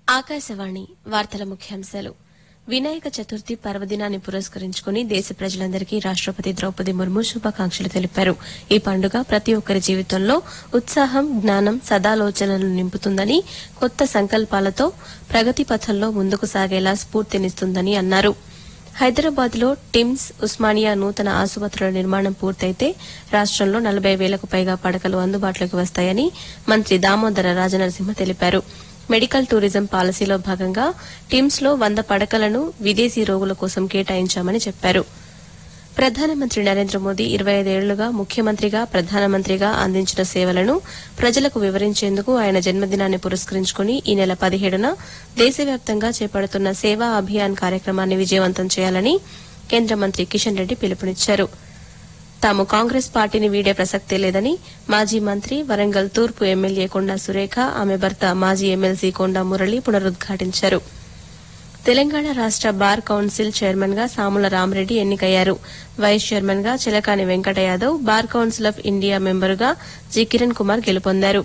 ఆకాశవాణి వార్తల ముఖ్యాంశాలు వినాయక చతుర్థి పర్వదినాన్ని పురస్కరించుకుని దేశ ప్రజలందరికీ రాష్టపతి ద్రౌపది ముర్ము శుభాకాంక్షలు తెలిపారు ఈ పండుగ ప్రతి ఒక్కరి జీవితంలో ఉత్సాహం జ్ఞానం సదాలోచనలు నింపుతుందని కొత్త సంకల్పాలతో ప్రగతి పథంలో ముందుకు సాగేలా స్ఫూర్తినిస్తుందని అన్నారు హైదరాబాద్ లో టిమ్స్ ఉస్మానియా నూతన ఆసుపత్రుల నిర్మాణం పూర్తయితే రాష్టంలో నలభై వేలకు పైగా పడకలు అందుబాటులోకి వస్తాయని మంత్రి దామోదర రాజనరసింహ తెలిపారు మెడికల్ టూరిజం పాలసీలో భాగంగా టిమ్స్ లో వంద పడకలను విదేశీ రోగుల కోసం కేటాయించామని చెప్పారు ప్రధానమంత్రి నరేంద్ర మోదీ ఇరవై ఐదేళ్లుగా ముఖ్యమంత్రిగా ప్రధానమంత్రిగా అందించిన సేవలను ప్రజలకు వివరించేందుకు ఆయన జన్మదినాన్ని పురస్కరించుకుని ఈ నెల పదిహేడున దేశవ్యాప్తంగా చేపడుతున్న సేవా అభియాన్ కార్యక్రమాన్ని విజయవంతం చేయాలని కేంద్ర మంత్రి కిషన్ రెడ్డి పిలుపునిచ్చారు తాము కాంగ్రెస్ పార్టీని వీడే ప్రసక్తే లేదని మాజీ మంత్రి వరంగల్ తూర్పు ఎమ్మెల్యే కొండా సురేఖ ఆమె భర్త మాజీ ఎమ్మెల్సీ కొండా మురళి పునరుద్ఘాటించారు తెలంగాణ రాష్ట బార్ కౌన్సిల్ చైర్మన్ గా సాముల రామరెడ్డి ఎన్నికయ్యారు వైస్ చైర్మన్ గా Chilakani Venkata Yadav bar council of India మెంబరుగా జి కిరణ్ కుమార్ గెలుపొందారు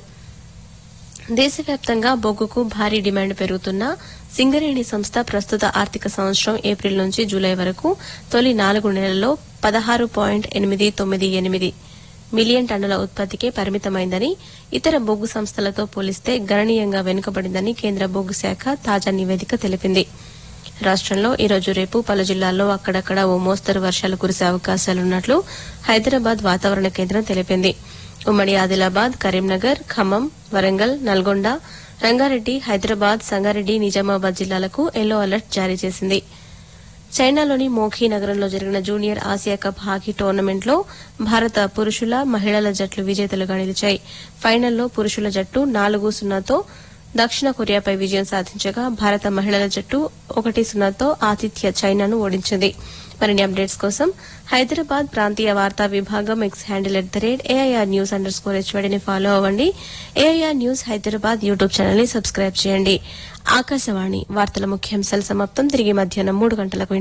దేశవ్యాప్తంగా బొగ్గుకు భారీ డిమాండ్ పెరుగుతున్న సింగరేణి సంస్థ ప్రస్తుత ఆర్థిక సంవత్సరం ఏప్రిల్ నుంచి జూలై వరకు తొలి నాలుగు నెలల్లో పదహారు పాయింట్ ఎనిమిది తొమ్మిది ఎనిమిది మిలియన్ టన్నుల ఉత్పత్తికే పరిమితమైందని ఇతర బొగ్గు సంస్థలతో పోలిస్తే గణనీయంగా వెనుకబడిందని కేంద్ర బొగ్గు శాఖ తాజా నివేదిక తెలిపింది రాష్టంలో ఈ రోజు రేపు పలు జిల్లాల్లో అక్కడక్కడ ఓ మోస్తరు వర్షాలు కురిసే అవకాశాలున్నట్లు హైదరాబాద్ వాతావరణ కేంద్రం తెలిపింది ఉమ్మడి ఆదిలాబాద్ కరీంనగర్ ఖమ్మం వరంగల్ నల్గొండ రంగారెడ్డి హైదరాబాద్ సంగారెడ్డి నిజామాబాద్ జిల్లాలకు ఎల్లో అలర్ట్ జారీ చేసింది చైనాలోని మోఖీ నగరంలో జరిగిన జూనియర్ ఆసియా కప్ హాకీ టోర్నమెంట్లో భారత పురుషుల మహిళల జట్లు విజేతలుగా నిలిచాయి ఫైనల్లో పురుషుల జట్టు నాలుగు సున్నాతో దక్షిణ కొరియాపై విజయం సాధించగా భారత మహిళల జట్టు ఒకటి సున్నాతో ఆతిథ్య చైనాను ఓడించింది మరిన్ని అప్డేట్స్ కోసం హైదరాబాద్ ప్రాంతీయ వార్తా విభాగం X handle at the rate AIR news underscore హెచ్వడిని ఫాలో అవ్వండి AIR news Hyderabad YouTube channel ని సబ్స్క్రైబ్ చేయండి ఆకాశవాణి వార్తల ముఖ్యాంశాలు సమాప్తం తిరిగి మధ్యాహ్నం మూడు గంటలకు